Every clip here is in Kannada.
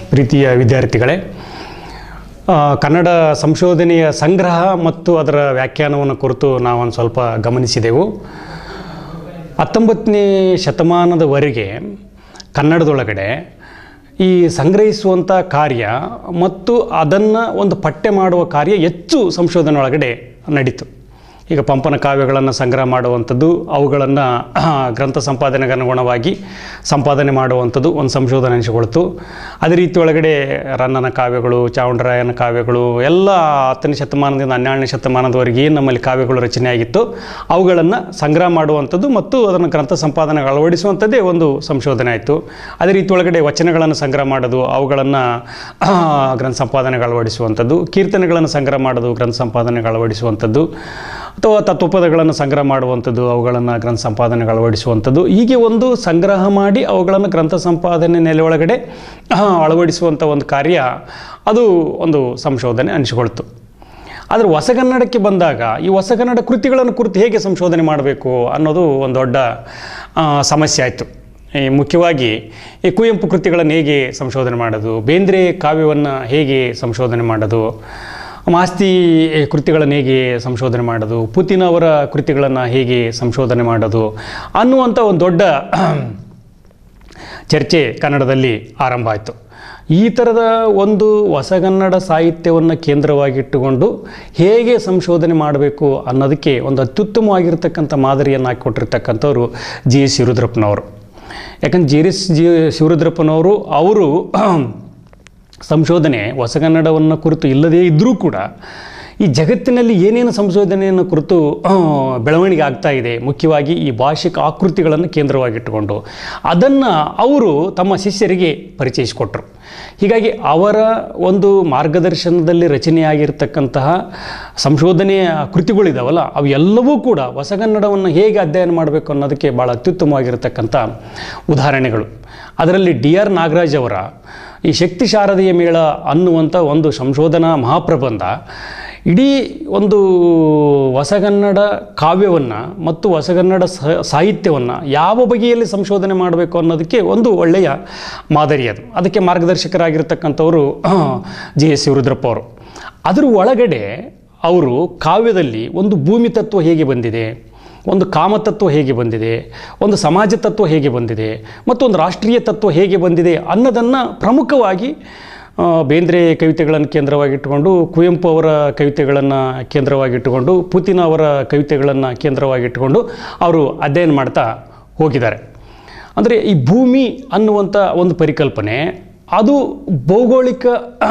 ಪ್ರೀತಿಯ ವಿದ್ಯಾರ್ಥಿಗಳೇ ಆ, ಕನ್ನಡ ಸಂಶೋಧನೆಯ ಸಂಗ್ರಹ ಮತ್ತು ಅದರ ವ್ಯಾಖ್ಯಾನವನ್ನು ಕುರಿತು ನಾವೊಂದು ಸ್ವಲ್ಪ ಗಮನಿಸಿದೆವು ಹತ್ತೊಂಬತ್ತನೇ ಶತಮಾನದವರೆಗೆ ಕನ್ನಡದೊಳಗಡೆ ಈ ಸಂಗ್ರಹಿಸುವಂಥ ಕಾರ್ಯ ಮತ್ತು ಅದನ್ನು ಒಂದು ಪಠ್ಯ ಮಾಡುವ ಕಾರ್ಯ ಹೆಚ್ಚು ಸಂಶೋಧನೆ ಒಳಗಡೆ ನಡೀತು ಈಗ ಪಂಪನ ಕಾವ್ಯಗಳನ್ನು ಸಂಗ್ರಹ ಮಾಡುವಂಥದ್ದು ಅವುಗಳನ್ನು ಗ್ರಂಥ ಸಂಪಾದನೆಗೆ ಅನುಗುಣವಾಗಿ ಸಂಪಾದನೆ ಮಾಡುವಂಥದ್ದು ಒಂದು ಸಂಶೋಧನೆ ಅನಿಸಿಕೊಳ್ತು ಅದೇ ರೀತಿ ಒಳಗಡೆ ರನ್ನನ ಕಾವ್ಯಗಳು ಚಾವುಂಡರಾಯನ ಕಾವ್ಯಗಳು ಎಲ್ಲ ಹತ್ತನೇ ಶತಮಾನದಿಂದ ಹನ್ನೆರಡನೇ ಶತಮಾನದವರೆಗೆ ಏನು ನಮ್ಮಲ್ಲಿ ಕಾವ್ಯಗಳು ರಚನೆ ಆಗಿತ್ತು ಅವುಗಳನ್ನು ಸಂಗ್ರಹ ಮಾಡುವಂಥದ್ದು ಮತ್ತು ಅದನ್ನು ಗ್ರಂಥ ಸಂಪಾದನೆಗೆ ಅಳವಡಿಸುವಂಥದ್ದೇ ಒಂದು ಸಂಶೋಧನೆ ಆಯಿತು ಅದೇ ರೀತಿ ಒಳಗಡೆ ವಚನಗಳನ್ನು ಸಂಗ್ರಹ ಮಾಡೋದು ಅವುಗಳನ್ನು ಗ್ರಂಥ ಸಂಪಾದನೆಗೆ ಅಳವಡಿಸುವಂಥದ್ದು ಕೀರ್ತನೆಗಳನ್ನು ಸಂಗ್ರಹ ಮಾಡೋದು ಗ್ರಂಥ ಸಂಪಾದನೆಗೆ ಅಳವಡಿಸುವಂಥದ್ದು ಅಥವಾ ತತ್ವಪದಗಳನ್ನು ಸಂಗ್ರಹ ಮಾಡುವಂಥದ್ದು ಅವುಗಳನ್ನು ಗ್ರಂಥ ಸಂಪಾದನೆಗೆ ಅಳವಡಿಸುವಂಥದ್ದು ಹೀಗೆ ಒಂದು ಸಂಗ್ರಹ ಮಾಡಿ ಅವುಗಳನ್ನು ಗ್ರಂಥ ಸಂಪಾದನೆ ನೆಲೆ ಒಳಗಡೆ ಆ, ಅಳವಡಿಸುವಂಥ ಒಂದು ಕಾರ್ಯ ಅದು ಒಂದು ಸಂಶೋಧನೆ ಅನಿಸಿಕೊಳ್ತು ಆದರೆ ಹೊಸಗನ್ನಡಕ್ಕೆ ಬಂದಾಗ ಈ ಹೊಸಗನ್ನಡ ಕೃತಿಗಳನ್ನು ಕುರಿತು ಹೇಗೆ ಸಂಶೋಧನೆ ಮಾಡಬೇಕು ಅನ್ನೋದು ಒಂದು ದೊಡ್ಡ ಆ, ಸಮಸ್ಯೆ ಆಯಿತು ಈ ಮುಖ್ಯವಾಗಿ ಈ ಕುವೆಂಪು ಕೃತಿಗಳನ್ನು ಹೇಗೆ ಸಂಶೋಧನೆ ಮಾಡೋದು ಬೇಂದ್ರೆ ಕಾವ್ಯವನ್ನು ಹೇಗೆ ಸಂಶೋಧನೆ ಮಾಡೋದು ಮಾಸ್ತಿ ಕೃತಿಗಳನ್ನು ಹೇಗೆ ಸಂಶೋಧನೆ ಮಾಡೋದು ಪುತಿನ್ ಅವರ ಕೃತಿಗಳನ್ನು ಹೇಗೆ ಸಂಶೋಧನೆ ಮಾಡೋದು ಅನ್ನುವಂಥ ಒಂದು ದೊಡ್ಡ ಚರ್ಚೆ ಕನ್ನಡದಲ್ಲಿ ಆರಂಭ ಆಯಿತು ಈ ಥರದ ಒಂದು ಹೊಸಗನ್ನಡ ಸಾಹಿತ್ಯವನ್ನು ಕೇಂದ್ರವಾಗಿಟ್ಟುಕೊಂಡು ಹೇಗೆ ಸಂಶೋಧನೆ ಮಾಡಬೇಕು ಅನ್ನೋದಕ್ಕೆ ಒಂದು ಅತ್ಯುತ್ತಮವಾಗಿರ್ತಕ್ಕಂಥ ಮಾದರಿಯನ್ನು ಹಾಕಿಕೊಟ್ಟಿರ್ತಕ್ಕಂಥವ್ರು ಜಿ ಎಸ್ ಶಿವರುದ್ರಪ್ಪನವರು ಯಾಕಂದ್ರೆ ಜಿ ಎಸ್ ಜಿ ಶಿವರುದ್ರಪ್ಪನವರು ಅವರು ಸಂಶೋಧನೆ ಹೊಸಗನ್ನಡವನ್ನು ಕುರಿತು ಇಲ್ಲದೇ ಇದ್ದರೂ ಕೂಡ ಈ ಜಗತ್ತಿನಲ್ಲಿ ಏನೇನು ಸಂಶೋಧನೆಯನ್ನು ಕುರಿತು ಆ, ಬೆಳವಣಿಗೆ ಆಗ್ತಾ ಇದೆ ಮುಖ್ಯವಾಗಿ ಈ ಭಾಷಿಕ ಆಕೃತಿಗಳನ್ನು ಕೇಂದ್ರವಾಗಿಟ್ಟುಕೊಂಡು ಅದನ್ನು ಅವರು ತಮ್ಮ ಶಿಷ್ಯರಿಗೆ ಪರಿಚಯಿಸಿಕೊಟ್ರು ಹೀಗಾಗಿ ಅವರ ಒಂದು ಮಾರ್ಗದರ್ಶನದಲ್ಲಿ ರಚನೆಯಾಗಿರ್ತಕ್ಕಂತಹ ಸಂಶೋಧನೆಯ ಕೃತಿಗಳಿದಾವಲ್ಲ ಅವು ಎಲ್ಲವೂ ಕೂಡ ಹೊಸಗನ್ನಡವನ್ನು ಹೇಗೆ ಅಧ್ಯಯನ ಮಾಡಬೇಕು ಅನ್ನೋದಕ್ಕೆ ಭಾಳ ಅತ್ಯುತ್ತಮವಾಗಿರ್ತಕ್ಕಂಥ ಉದಾಹರಣೆಗಳು ಅದರಲ್ಲಿ ಡಿ ಆರ್ ನಾಗರಾಜ್ ಅವರ ಈ ಶಕ್ತಿ ಶಾರದೆಯ ಮೇಳ ಅನ್ನುವಂಥ ಒಂದು ಸಂಶೋಧನಾ ಮಹಾಪ್ರಬಂಧ ಇಡೀ ಒಂದು ಹೊಸಗನ್ನಡ ಕಾವ್ಯವನ್ನು ಮತ್ತು ಹೊಸಗನ್ನಡ ಸ- ಸಾಹಿತ್ಯವನ್ನು ಯಾವ ಬಗೆಯಲ್ಲಿ ಸಂಶೋಧನೆ ಮಾಡಬೇಕು ಅನ್ನೋದಕ್ಕೆ ಒಂದು ಒಳ್ಳೆಯ ಮಾದರಿ ಅದು ಅದಕ್ಕೆ ಮಾರ್ಗದರ್ಶಕರಾಗಿರ್ತಕ್ಕಂಥವರು ಜಿ ಎಸ್ ಶಿವರುದ್ರಪ್ಪ ಅವರು ಅದರ ಒಳಗಡೆ ಅವರು ಕಾವ್ಯದಲ್ಲಿ ಒಂದು ಭೂಮಿ ತತ್ವ ಹೇಗೆ ಬಂದಿದೆ ಒಂದು ಕಾಮತತ್ವ ಹೇಗೆ ಬಂದಿದೆ ಒಂದು ಸಮಾಜ ತತ್ವ ಹೇಗೆ ಬಂದಿದೆ ಮತ್ತು ಒಂದು ರಾಷ್ಟ್ರೀಯ ತತ್ವ ಹೇಗೆ ಬಂದಿದೆ ಅನ್ನೋದನ್ನು ಪ್ರಮುಖವಾಗಿ ಆ, ಬೇಂದ್ರೆ ಕವಿತೆಗಳನ್ನು ಕೇಂದ್ರವಾಗಿಟ್ಟುಕೊಂಡು ಕುವೆಂಪು ಅವರ ಕವಿತೆಗಳನ್ನು ಕೇಂದ್ರವಾಗಿಟ್ಟುಕೊಂಡು ಪುತಿನ ಅವರ ಕವಿತೆಗಳನ್ನು ಕೇಂದ್ರವಾಗಿಟ್ಟುಕೊಂಡು ಅವರು ಅಧ್ಯಯನ ಮಾಡ್ತಾ ಹೋಗಿದ್ದಾರೆ ಅಂದರೆ ಈ ಭೂಮಿ ಅನ್ನುವಂಥ ಒಂದು ಪರಿಕಲ್ಪನೆ ಅದು ಭೌಗೋಳಿಕ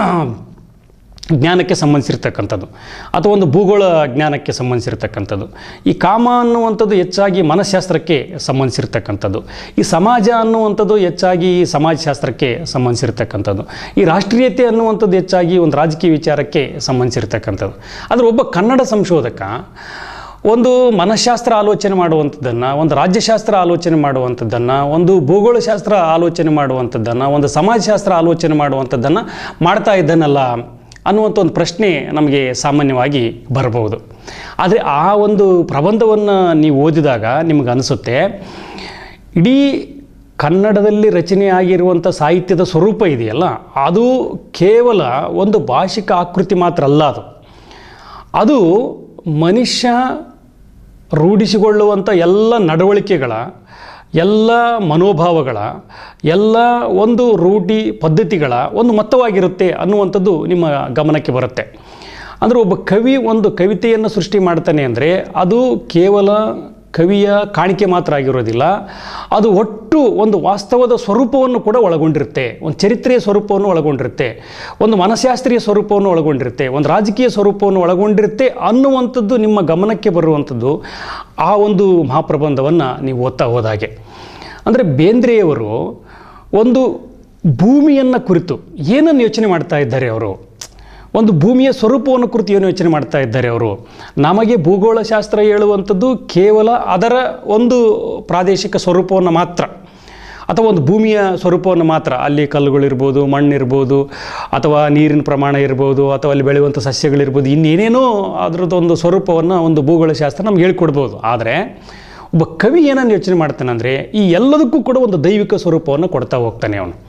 ಜ್ಞಾನಕ್ಕೆ ಸಂಬಂಧಿಸಿರ್ತಕ್ಕಂಥದ್ದು ಅಥವಾ ಒಂದು ಭೂಗೋಳ ಜ್ಞಾನಕ್ಕೆ ಸಂಬಂಧಿಸಿರ್ತಕ್ಕಂಥದ್ದು ಈ ಕಾಮ ಅನ್ನುವಂಥದ್ದು ಹೆಚ್ಚಾಗಿ ಮನಃಶಾಸ್ತ್ರಕ್ಕೆ ಸಂಬಂಧಿಸಿರ್ತಕ್ಕಂಥದ್ದು ಈ ಸಮಾಜ ಅನ್ನುವಂಥದ್ದು ಹೆಚ್ಚಾಗಿ ಸಮಾಜಶಾಸ್ತ್ರಕ್ಕೆ ಸಂಬಂಧಿಸಿರ್ತಕ್ಕಂಥದ್ದು ಈ ರಾಷ್ಟ್ರೀಯತೆ ಅನ್ನುವಂಥದ್ದು ಹೆಚ್ಚಾಗಿ ಒಂದು ರಾಜಕೀಯ ವಿಚಾರಕ್ಕೆ ಸಂಬಂಧಿಸಿರ್ತಕ್ಕಂಥದ್ದು ಆದರೆ ಒಬ್ಬ ಕನ್ನಡ ಸಂಶೋಧಕ ಒಂದು ಮನಃಶಾಸ್ತ್ರ ಆಲೋಚನೆ ಮಾಡುವಂಥದ್ದನ್ನು ಒಂದು ರಾಜ್ಯಶಾಸ್ತ್ರ ಆಲೋಚನೆ ಮಾಡುವಂಥದ್ದನ್ನು ಒಂದು ಭೂಗೋಳಶಾಸ್ತ್ರ ಆಲೋಚನೆ ಮಾಡುವಂಥದ್ದನ್ನು ಒಂದು ಸಮಾಜಶಾಸ್ತ್ರ ಆಲೋಚನೆ ಮಾಡುವಂಥದ್ದನ್ನು ಮಾಡ್ತಾ ಇದ್ದಾನಲ್ಲ ಅನ್ನುವಂಥ ಒಂದು ಪ್ರಶ್ನೆ ನಮಗೆ ಸಾಮಾನ್ಯವಾಗಿ ಬರಬಹುದು ಆದರೆ ಆ ಒಂದು ಪ್ರಬಂಧವನ್ನು ನೀವು ಓದಿದಾಗ ನಿಮಗೆ ಅನಿಸುತ್ತೆ ಇಡೀ ಕನ್ನಡದಲ್ಲಿ ರಚನೆಯಾಗಿರುವಂಥ ಸಾಹಿತ್ಯದ ಸ್ವರೂಪ ಇದೆಯಲ್ಲ ಅದು ಕೇವಲ ಒಂದು ಭಾಷಿಕ ಆಕೃತಿ ಮಾತ್ರ ಅಲ್ಲ ಅದು ಅದು ಮನುಷ್ಯ ರೂಢಿಸಿಕೊಳ್ಳುವಂಥ ಎಲ್ಲ ನಡವಳಿಕೆಗಳ ಎಲ್ಲ ಮನೋಭಾವಗಳ ಎಲ್ಲ ಒಂದು ರೂಢಿ ಪದ್ಧತಿಗಳ ಒಂದು ಮೊತ್ತವಾಗಿರುತ್ತೆ ಅನ್ನುವಂಥದ್ದು ನಿಮ್ಮ ಗಮನಕ್ಕೆ ಬರುತ್ತೆ ಅಂದರೆ ಒಬ್ಬ ಕವಿ ಒಂದು ಕವಿತೆಯನ್ನು ಸೃಷ್ಟಿ ಮಾಡ್ತಾನೆ ಅಂದರೆ ಅದು ಕೇವಲ ಕವಿಯ ಕಾಣಿಕೆ ಮಾತ್ರ ಆಗಿರೋದಿಲ್ಲ ಅದು ಒಟ್ಟು ಒಂದು ವಾಸ್ತವದ ಸ್ವರೂಪವನ್ನು ಕೂಡ ಒಳಗೊಂಡಿರುತ್ತೆ ಒಂದು ಚರಿತ್ರೆಯ ಸ್ವರೂಪವನ್ನು ಒಳಗೊಂಡಿರುತ್ತೆ ಒಂದು ಮನಃಶಾಸ್ತ್ರೀಯ ಸ್ವರೂಪವನ್ನು ಒಳಗೊಂಡಿರುತ್ತೆ ಒಂದು ರಾಜಕೀಯ ಸ್ವರೂಪವನ್ನು ಒಳಗೊಂಡಿರುತ್ತೆ ಅನ್ನುವಂಥದ್ದು ನಿಮ್ಮ ಗಮನಕ್ಕೆ ಬರುವಂಥದ್ದು ಆ ಒಂದು ಮಹಾಪ್ರಬಂಧವನ್ನು ನೀವು ಓದ್ತಾ ಹೋದಾಗೆ ಅಂದರೆ ಬೇಂದ್ರೆಯವರು ಒಂದು ಭೂಮಿಯನ್ನು ಕುರಿತು ಏನನ್ನು ಯೋಚನೆ ಮಾಡ್ತಾ ಇದ್ದಾರೆ ಅವರು ಒಂದು ಭೂಮಿಯ ಸ್ವರೂಪವನ್ನು ಕುರಿತು ಏನು ಯೋಚನೆ ಮಾಡ್ತಾ ಇದ್ದಾರೆ ಅವರು ನಮಗೆ ಭೂಗೋಳಶಾಸ್ತ್ರ ಹೇಳುವಂಥದ್ದು ಕೇವಲ ಅದರ ಒಂದು ಪ್ರಾದೇಶಿಕ ಸ್ವರೂಪವನ್ನು ಮಾತ್ರ ಅಥವಾ ಒಂದು ಭೂಮಿಯ ಸ್ವರೂಪವನ್ನು ಮಾತ್ರ ಅಲ್ಲಿ ಕಲ್ಲುಗಳಿರ್ಬೋದು ಮಣ್ಣಿರ್ಬೋದು ಅಥವಾ ನೀರಿನ ಪ್ರಮಾಣ ಇರ್ಬೋದು ಅಥವಾ ಅಲ್ಲಿ ಬೆಳೆಯುವಂಥ ಸಸ್ಯಗಳಿರ್ಬೋದು ಇನ್ನೇನೇನೋ ಅದರದ್ದು ಒಂದು ಸ್ವರೂಪವನ್ನು ಒಂದು ಭೂಗೋಳಶಾಸ್ತ್ರ ನಮ್ಗೆ ಹೇಳ್ಕೊಡ್ಬೋದು ಆದರೆ ಒಬ್ಬ ಕವಿ ಏನನ್ನು ಯೋಚನೆ ಮಾಡ್ತಾನೆ ಅಂದರೆ ಈ ಎಲ್ಲದಕ್ಕೂ ಕೂಡ ಒಂದು ದೈವಿಕ ಸ್ವರೂಪವನ್ನು ಕೊಡ್ತಾ ಹೋಗ್ತಾನೆ ಅವನು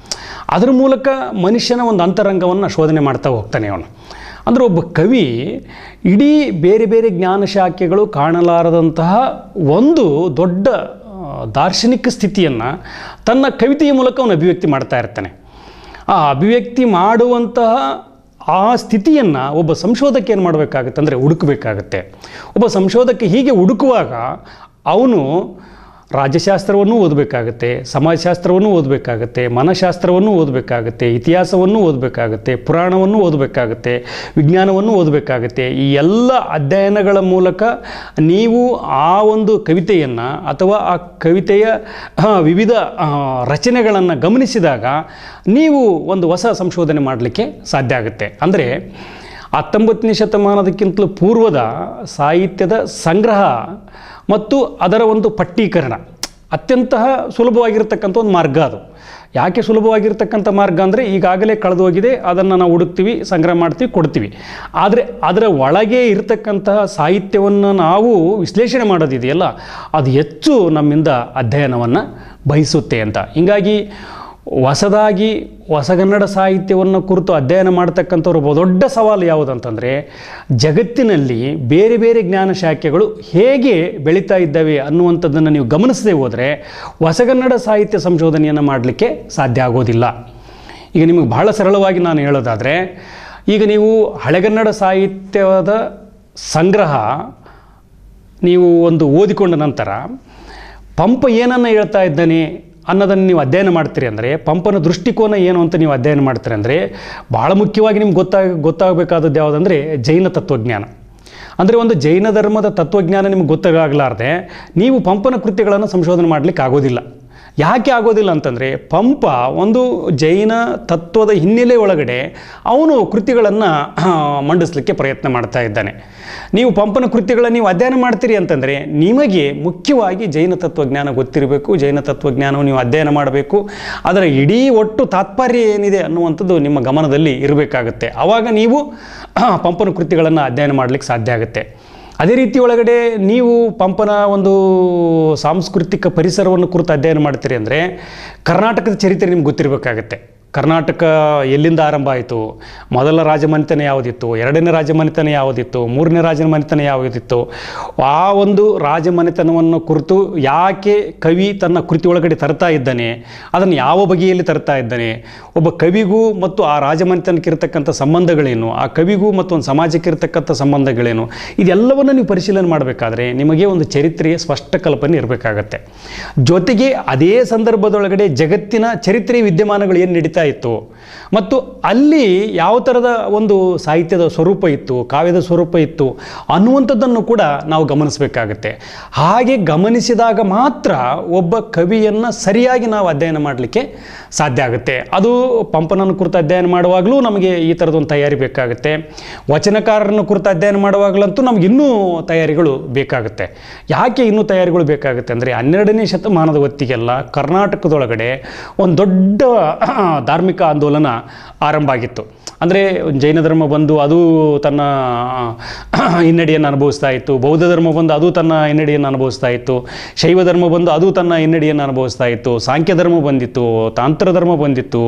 ಅದರ ಮೂಲಕ ಮನುಷ್ಯನ ಒಂದು ಅಂತರಂಗವನ್ನು ಶೋಧನೆ ಮಾಡ್ತಾ ಹೋಗ್ತಾನೆ ಅವನು ಅಂದರೆ ಒಬ್ಬ ಕವಿ ಇಡೀ ಬೇರೆ ಬೇರೆ ಜ್ಞಾನ ಶಾಖೆಗಳು ಕಾಣಲಾರದಂತಹ ಒಂದು ದೊಡ್ಡ ಆ, ದಾರ್ಶನಿಕ ಸ್ಥಿತಿಯನ್ನು ತನ್ನ ಕವಿತೆಯ ಮೂಲಕ ಅವನು ಅಭಿವ್ಯಕ್ತಿ ಮಾಡ್ತಾ ಇರ್ತಾನೆ ಆ ಅಭಿವ್ಯಕ್ತಿ ಮಾಡುವಂತಹ ಆ ಸ್ಥಿತಿಯನ್ನು ಒಬ್ಬ ಸಂಶೋಧಕ ಏನು ಮಾಡಬೇಕಾಗುತ್ತೆ ಅಂದರೆ ಹುಡುಕಬೇಕಾಗತ್ತೆ ಒಬ್ಬ ಸಂಶೋಧಕ ಹೀಗೆ ಹುಡುಕುವಾಗ ಅವನು ರಾಜ್ಯಶಾಸ್ತ್ರವನ್ನು ಓದಬೇಕಾಗತ್ತೆ ಸಮಾಜಶಾಸ್ತ್ರವನ್ನು ಓದಬೇಕಾಗತ್ತೆ ಮನಃಶಾಸ್ತ್ರವನ್ನು ಓದಬೇಕಾಗತ್ತೆ ಇತಿಹಾಸವನ್ನು ಓದಬೇಕಾಗತ್ತೆ ಪುರಾಣವನ್ನು ಓದಬೇಕಾಗತ್ತೆ ವಿಜ್ಞಾನವನ್ನು ಓದಬೇಕಾಗತ್ತೆ ಈ ಎಲ್ಲ ಅಧ್ಯಯನಗಳ ಮೂಲಕ ನೀವು ಆ ಒಂದು ಕವಿತೆಯನ್ನು ಅಥವಾ ಆ ಕವಿತೆಯ ಆ, ವಿವಿಧ ರಚನೆಗಳನ್ನು ಗಮನಿಸಿದಾಗ ನೀವು ಒಂದು ಹೊಸ ಸಂಶೋಧನೆ ಮಾಡಲಿಕ್ಕೆ ಸಾಧ್ಯ ಆಗುತ್ತೆ ಅಂದರೆ ಹತ್ತೊಂಬತ್ತನೇ ಶತಮಾನದಕ್ಕಿಂತಲೂ ಪೂರ್ವದ ಸಾಹಿತ್ಯದ ಸಂಗ್ರಹ ಮತ್ತು ಅದರ ಒಂದು ಪಟ್ಟೀಕರಣ ಅತ್ಯಂತ ಸುಲಭವಾಗಿರ್ತಕ್ಕಂಥ ಒಂದು ಮಾರ್ಗ ಅದು ಯಾಕೆ ಸುಲಭವಾಗಿರ್ತಕ್ಕಂಥ ಮಾರ್ಗ ಅಂದರೆ ಈಗಾಗಲೇ ಕಳೆದು ಹೋಗಿದೆ ಅದನ್ನು ನಾವು ಹುಡುಕ್ತೀವಿ ಸಂಗ್ರಹ ಮಾಡ್ತೀವಿ ಕೊಡ್ತೀವಿ ಆದರೆ ಅದರ ಒಳಗೆ ಇರತಕ್ಕಂತಹ ಸಾಹಿತ್ಯವನ್ನು ನಾವು ವಿಶ್ಲೇಷಣೆ ಮಾಡೋದಿದೆಯಲ್ಲ ಅದು ಹೆಚ್ಚು ನಮ್ಮಿಂದ ಅಧ್ಯಯನವನ್ನು ಬಯಸುತ್ತೆ ಅಂತ ಹೀಗಾಗಿ ಹೊಸದಾಗಿ ಹೊಸಗನ್ನಡ ಸಾಹಿತ್ಯವನ್ನು ಕುರಿತು ಅಧ್ಯಯನ ಮಾಡ್ತಕ್ಕಂಥವ್ರು ಒಬ್ಬ ದೊಡ್ಡ ಸವಾಲು ಯಾವುದಂತಂದರೆ ಜಗತ್ತಿನಲ್ಲಿ ಬೇರೆ ಬೇರೆ ಜ್ಞಾನ ಶಾಖೆಗಳು ಹೇಗೆ ಬೆಳೀತಾ ಇದ್ದಾವೆ ಅನ್ನುವಂಥದ್ದನ್ನು ನೀವು ಗಮನಿಸದೆ ಹೋದರೆ ಹೊಸಗನ್ನಡ ಸಾಹಿತ್ಯ ಸಂಶೋಧನೆಯನ್ನು ಮಾಡಲಿಕ್ಕೆ ಸಾಧ್ಯ ಆಗೋದಿಲ್ಲ ಈಗ ನಿಮಗೆ ಬಹಳ ಸರಳವಾಗಿ ನಾನು ಹೇಳೋದಾದರೆ ಈಗ ನೀವು ಹಳೆಗನ್ನಡ ಸಾಹಿತ್ಯದ ಸಂಗ್ರಹ ನೀವು ಒಂದು ಓದಿಕೊಂಡ ನಂತರ ಪಂಪ ಏನನ್ನು ಹೇಳ್ತಾ ಇದ್ದಾನೆ ಅನ್ನೋದನ್ನು ನೀವು ಅಧ್ಯಯನ ಮಾಡ್ತೀರಿ ಅಂದರೆ ಪಂಪನ ದೃಷ್ಟಿಕೋನ ಏನು ಅಂತ ನೀವು ಅಧ್ಯಯನ ಮಾಡ್ತೀರಿ ಅಂದರೆ ಭಾಳ ಮುಖ್ಯವಾಗಿ ನಿಮ್ಗೆ ಗೊತ್ತಾಗ ಗೊತ್ತಾಗಬೇಕಾದದ್ದು ಯಾವುದಂದರೆ ಜೈನ ತತ್ವಜ್ಞಾನ ಅಂದರೆ ಒಂದು ಜೈನ ಧರ್ಮದ ತತ್ವಜ್ಞಾನ ನಿಮ್ಗೆ ಗೊತ್ತಾಗಲಾರ್ದೆ ನೀವು ಪಂಪನ ಕೃತ್ಯಗಳನ್ನು ಸಂಶೋಧನೆ ಮಾಡಲಿಕ್ಕೆ ಆಗೋದಿಲ್ಲ ಯಾಕೆ ಆಗೋದಿಲ್ಲ ಅಂತಂದರೆ ಪಂಪ ಒಂದು ಜೈನ ತತ್ವದ ಹಿನ್ನೆಲೆ ಒಳಗಡೆ ಅವನು ಕೃತಿಗಳನ್ನು ಮಂಡಿಸಲಿಕ್ಕೆ ಪ್ರಯತ್ನ ಮಾಡ್ತಾ ಇದ್ದಾನೆ ನೀವು ಪಂಪನ ಕೃತ್ಯಗಳನ್ನು ನೀವು ಅಧ್ಯಯನ ಮಾಡ್ತೀರಿ ಅಂತಂದರೆ ನಿಮಗೆ ಮುಖ್ಯವಾಗಿ ಜೈನ ತತ್ವಜ್ಞಾನ ಗೊತ್ತಿರಬೇಕು ಜೈನ ತತ್ವಜ್ಞಾನವನ್ನು ನೀವು ಅಧ್ಯಯನ ಮಾಡಬೇಕು ಅದರ ಇಡೀ ಒಟ್ಟು ತಾತ್ಪರ್ಯ ಏನಿದೆ ಅನ್ನುವಂಥದ್ದು ನಿಮ್ಮ ಗಮನದಲ್ಲಿ ಇರಬೇಕಾಗತ್ತೆ ಆವಾಗ ನೀವು ಪಂಪನ ಕೃತಿಗಳನ್ನು ಅಧ್ಯಯನ ಮಾಡಲಿಕ್ಕೆ ಸಾಧ್ಯ ಆಗುತ್ತೆ ಅದೇ ರೀತಿ ಒಳಗಡೆ ನೀವು ಪಂಪನ ಒಂದು ಸಾಂಸ್ಕೃತಿಕ ಪರಿಸರವನ್ನು ಕುರಿತು ಅಧ್ಯಯನ ಮಾಡ್ತೀರಿ ಅಂದರೆ ಕರ್ನಾಟಕದ ಚರಿತ್ರೆ ನಿಮ್ಗೆ ಗೊತ್ತಿರಬೇಕಾಗತ್ತೆ ಕರ್ನಾಟಕ ಎಲ್ಲಿಂದ ಆರಂಭ ಆಯಿತು ಮೊದಲ ರಾಜಮನೆತನ ಯಾವುದಿತ್ತು ಎರಡನೇ ರಾಜಮನೆತನ ಯಾವುದಿತ್ತು ಮೂರನೇ ರಾಜಮನೆತನ ಯಾವುದಿತ್ತು ಆ ಒಂದು ರಾಜಮನೆತನವನ್ನು ಕುರಿತು ಯಾಕೆ ಕವಿ ತನ್ನ ಕೃತಿ ಒಳಗಡೆ ತರ್ತಾ ಇದ್ದಾನೆ ಅದನ್ನು ಯಾವ ಬಗೆಯಲ್ಲಿ ತರ್ತಾ ಇದ್ದಾನೆ ಒಬ್ಬ ಕವಿಗೂ ಮತ್ತು ಆ ರಾಜಮನೆತನಕ್ಕೆ ಇರತಕ್ಕಂಥ ಸಂಬಂಧಗಳೇನು ಆ ಕವಿಗೂ ಮತ್ತು ಒಂದು ಸಮಾಜಕ್ಕೆ ಇರತಕ್ಕಂಥ ಸಂಬಂಧಗಳೇನು ಇದೆಲ್ಲವನ್ನು ನೀವು ಪರಿಶೀಲನೆ ಮಾಡಬೇಕಾದ್ರೆ ನಿಮಗೆ ಒಂದು ಚರಿತ್ರೆಯ ಸ್ಪಷ್ಟ ಕಲ್ಪನೆ ಇರಬೇಕಾಗತ್ತೆ ಜೊತೆಗೆ ಅದೇ ಸಂದರ್ಭದೊಳಗಡೆ ಜಗತ್ತಿನ ಚರಿತ್ರೆಯ ವಿದ್ಯಮಾನಗಳು ಏನು ನಡೀತಾ ಇತ್ತು ಮತ್ತು ಅಲ್ಲಿ ಯಾವ ಥರದ ಒಂದು ಸಾಹಿತ್ಯದ ಸ್ವರೂಪ ಇತ್ತು ಕಾವ್ಯದ ಸ್ವರೂಪ ಇತ್ತು ಅನ್ನುವಂಥದ್ದನ್ನು ಕೂಡ ನಾವು ಗಮನಿಸಬೇಕಾಗತ್ತೆ ಹಾಗೆ ಗಮನಿಸಿದಾಗ ಮಾತ್ರ ಒಬ್ಬ ಕವಿಯನ್ನು ಸರಿಯಾಗಿ ನಾವು ಅಧ್ಯಯನ ಮಾಡಲಿಕ್ಕೆ ಸಾಧ್ಯ ಆಗುತ್ತೆ ಅದು ಪಂಪನನ್ನು ಕುರಿತು ಅಧ್ಯಯನ ಮಾಡುವಾಗಲೂ ನಮಗೆ ಈ ಥರದೊಂದು ತಯಾರಿ ಬೇಕಾಗುತ್ತೆ ವಚನಕಾರರನ್ನು ಕುರಿತು ಅಧ್ಯಯನ ಮಾಡುವಾಗಲಂತೂ ನಮ್ಗೆ ಇನ್ನೂ ತಯಾರಿಗಳು ಬೇಕಾಗುತ್ತೆ ಯಾಕೆ ಇನ್ನೂ ತಯಾರಿಗಳು ಬೇಕಾಗುತ್ತೆ ಅಂದರೆ ಹನ್ನೆರಡನೇ ಶತಮಾನದ ಹೊತ್ತಿಗೆಲ್ಲ ಕರ್ನಾಟಕದೊಳಗಡೆ ಒಂದು ದೊಡ್ಡ ಧಾರ್ಮಿಕ ಆಂದೋಲನ ಆರಂಭ ಆಗಿತ್ತು ಅಂದರೆ ಜೈನ ಧರ್ಮ ಬಂದು ಅದು ತನ್ನ ಹಿನ್ನಡೆಯನ್ನು ಅನುಭವಿಸ್ತಾ ಇತ್ತು ಬೌದ್ಧ ಧರ್ಮ ಬಂದು ಅದು ತನ್ನ ಹಿನ್ನಡೆಯನ್ನು ಅನುಭವಿಸ್ತಾ ಇತ್ತು ಶೈವ ಧರ್ಮ ಬಂದು ಅದು ತನ್ನ ಹಿನ್ನಡೆಯನ್ನು ಅನುಭವಿಸ್ತಾ ಇತ್ತು ಸಾಂಖ್ಯ ಧರ್ಮ ಬಂದಿತ್ತು ತಾಂತ್ರ ಧರ್ಮ ಬಂದಿತ್ತು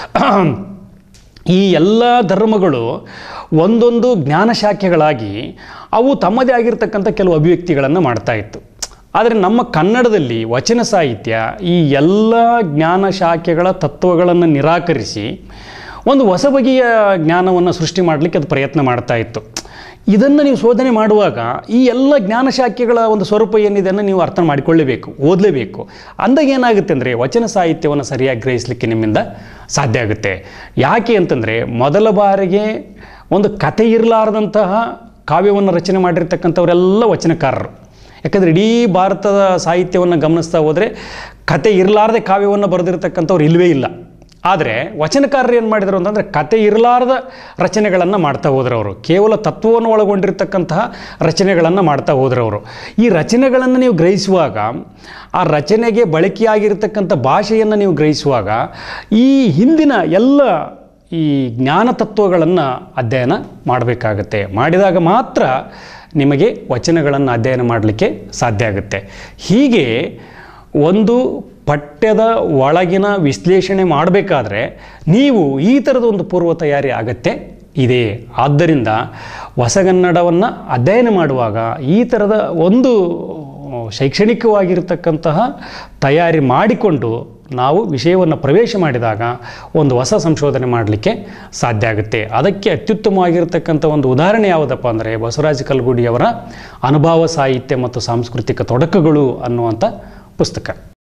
ಈ ಎಲ್ಲ ಧರ್ಮಗಳು ಒಂದೊಂದು ಜ್ಞಾನ ಶಾಖೆಗಳಾಗಿ ಅವು ತಮ್ಮದೇ ಆಗಿರ್ತಕ್ಕಂಥ ಕೆಲವು ಅಭಿವ್ಯಕ್ತಿಗಳನ್ನು ಮಾಡ್ತಾ ಇತ್ತು ಆದರೆ ನಮ್ಮ ಕನ್ನಡದಲ್ಲಿ ವಚನ ಸಾಹಿತ್ಯ ಈ ಎಲ್ಲ ಜ್ಞಾನ ಶಾಖೆಗಳ ತತ್ವಗಳನ್ನು ನಿರಾಕರಿಸಿ ಒಂದು ಹೊಸ ಬಗೆಯ ಜ್ಞಾನವನ್ನು ಸೃಷ್ಟಿ ಮಾಡಲಿಕ್ಕೆ ಅದು ಪ್ರಯತ್ನ ಮಾಡ್ತಾ ಇತ್ತು ಇದನ್ನು ನೀವು ಶೋಧನೆ ಮಾಡುವಾಗ ಈ ಎಲ್ಲ ಜ್ಞಾನ ಶಾಖೆಗಳ ಒಂದು ಸ್ವರೂಪ ಏನಿದೆ ಅನ್ನು ನೀವು ಅರ್ಥ ಮಾಡಿಕೊಳ್ಳಲೇಬೇಕು ಓದಲೇಬೇಕು ಅಂದಾಗ ಏನಾಗುತ್ತೆ ಅಂದರೆ ವಚನ ಸಾಹಿತ್ಯವನ್ನು ಸರಿಯಾಗಿ ಗ್ರಹಿಸಲಿಕ್ಕೆ ನಿಮ್ಮಿಂದ ಸಾಧ್ಯ ಆಗುತ್ತೆ ಯಾಕೆ ಅಂತಂದರೆ ಮೊದಲ ಬಾರಿಗೆ ಒಂದು ಕತೆ ಇರಲಾರದಂತಹ ಕಾವ್ಯವನ್ನು ರಚನೆ ಮಾಡಿರ್ತಕ್ಕಂಥವರೆಲ್ಲ ವಚನಕಾರರು ಯಾಕಂದರೆ ಇಡೀ ಭಾರತದ ಸಾಹಿತ್ಯವನ್ನು ಗಮನಿಸ್ತಾ ಹೋದರೆ ಕತೆ ಇರಲಾರದೆ ಕಾವ್ಯವನ್ನು ಬರೆದಿರ್ತಕ್ಕಂಥವ್ರು ಇಲ್ಲವೇ ಇಲ್ಲ ಆದರೆ ವಚನಕಾರರು ಏನು ಮಾಡಿದರು ಅಂತಂದರೆ ಕತೆ ಇರಲಾರದ ರಚನೆಗಳನ್ನು ಮಾಡ್ತಾ ಹೋದ್ರವರು ಕೇವಲ ತತ್ವವನ್ನು ಒಳಗೊಂಡಿರ್ತಕ್ಕಂತಹ ರಚನೆಗಳನ್ನು ಮಾಡ್ತಾ ಹೋದ್ರವರು ಈ ರಚನೆಗಳನ್ನು ನೀವು ಗ್ರಹಿಸುವಾಗ ಆ ರಚನೆಗೆ ಬಳಕೆಯಾಗಿರ್ತಕ್ಕಂಥ ಭಾಷೆಯನ್ನು ನೀವು ಗ್ರಹಿಸುವಾಗ ಈ ಹಿಂದಿನ ಎಲ್ಲ ಈ ಜ್ಞಾನ ತತ್ವಗಳನ್ನು ಅಧ್ಯಯನ ಮಾಡಬೇಕಾಗತ್ತೆ ಮಾಡಿದಾಗ ಮಾತ್ರ ನಿಮಗೆ ವಚನಗಳನ್ನು ಅಧ್ಯಯನ ಮಾಡಲಿಕ್ಕೆ ಸಾಧ್ಯ ಆಗುತ್ತೆ ಹೀಗೆ ಒಂದು ಪಠ್ಯದ ಒಳಗಿನ ವಿಶ್ಲೇಷಣೆ ಮಾಡಬೇಕಾದ್ರೆ ನೀವು ಈ ಥರದ ಒಂದು ಪೂರ್ವ ತಯಾರಿ ಅಗತ್ಯ ಇದೆ ಆದ್ದರಿಂದ ಹೊಸಗನ್ನಡವನ್ನು ಅಧ್ಯಯನ ಮಾಡುವಾಗ ಈ ಥರದ ಒಂದು ಶೈಕ್ಷಣಿಕವಾಗಿರ್ತಕ್ಕಂತಹ ತಯಾರಿ ಮಾಡಿಕೊಂಡು ನಾವು ವಿಷಯವನ್ನು ಪ್ರವೇಶ ಮಾಡಿದಾಗ ಒಂದು ಹೊಸ ಸಂಶೋಧನೆ ಮಾಡಲಿಕ್ಕೆ ಸಾಧ್ಯ ಆಗುತ್ತೆ ಅದಕ್ಕೆ ಅತ್ಯುತ್ತಮವಾಗಿರ್ತಕ್ಕಂಥ ಒಂದು ಉದಾಹರಣೆ ಯಾವುದಪ್ಪ ಅಂದರೆ ಬಸವರಾಜ ಕಲ್ಗುಡಿಯವರ ಅನುಭವ ಸಾಹಿತ್ಯ ಮತ್ತು ಸಾಂಸ್ಕೃತಿಕ ತೊಡಕುಗಳು ಅನ್ನುವಂಥ ಪುಸ್ತಕ